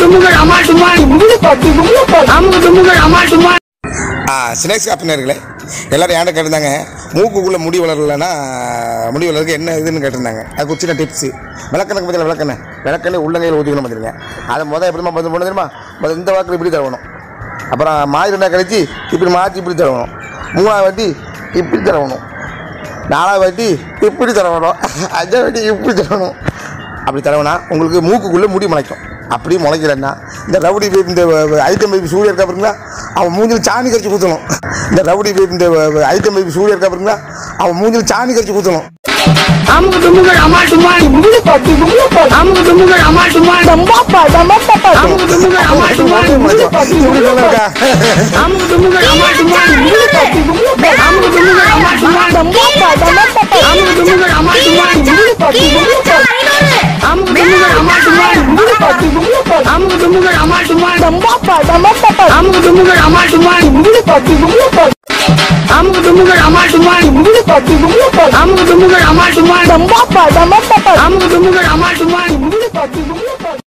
டுமுகள் அமால் டுமால் அமுக டுமுகள் அமால் டுமால் ஸ்னேக்ஸ் காப்பினர்களே எல்லாரும் ஏன்ட கேட்டிருந்தாங்க மூக்குக்குள்ளே முடி வளரலைன்னா முடி வளர்றதுக்கு என்ன இதுன்னு கேட்டிருந்தாங்க அதுக்கு ஒரு சின்ன டிப்ஸு விளக்கணக்கு பற்றியில் விளக்கண்ணே விளக்கண்ணே உள்ளங்கையில் ஊற்றிக்கணும் பார்த்துருங்க அதை முதல் எப்படிமா பார்த்து போன தெரியுமா முதல் இந்த வாக்கில் இப்படி தரணும் அப்புறம் மாறி ரெண்டா கழிச்சு இப்படி மாற்றி இப்படி தரணும் மூணாவது வாட்டி இப்படி தரணும் நாலாவது வாட்டி இப்படி தரணும் அஞ்சாவது வாட்டி இப்படி தரணும் அப்படி தரவனா உங்களுக்கு மூக்குக்குள்ளே முடி முளைக்கும் அப்படி முளைக்கலன்னா இந்த ரவுடி பேபி இந்த ஐட்டம் பேபி சூரிய இருக்கா பாருங்களா அவன் மூஞ்சில் சாணி கரைச்சி ஊற்றணும் இந்த ரவுடி பேபி இந்த ஐட்டம் பேபி சூரிய இருக்கா பாருங்களா அவன் மூஞ்சில் சாணி கரைச்சி ஊற்றணும் அமுக டுமுகள் அமால் டுமால் அமுக டுமுகள் அமால் டுமால் அமுக டுமுகள் அமால் டுமால் இப்படி நல்லா இருக்கா அமுக டுமுகள் அமால் டுமால் அமுக டுமுகள் அமால் டுமால் அமுக டுமுகள் அமால் டுமால் அமுக டுமுகள் அமால் டுமால் அமுக டுமுகள் அமால் டுமால் அமுக டுமுகள் அமால் டுமால் அமுக டுமுகள் அமால் டுமால் அமுக டுமுகள் அமால் டுமால் அமுக டுமுகள் அமால் டுமால்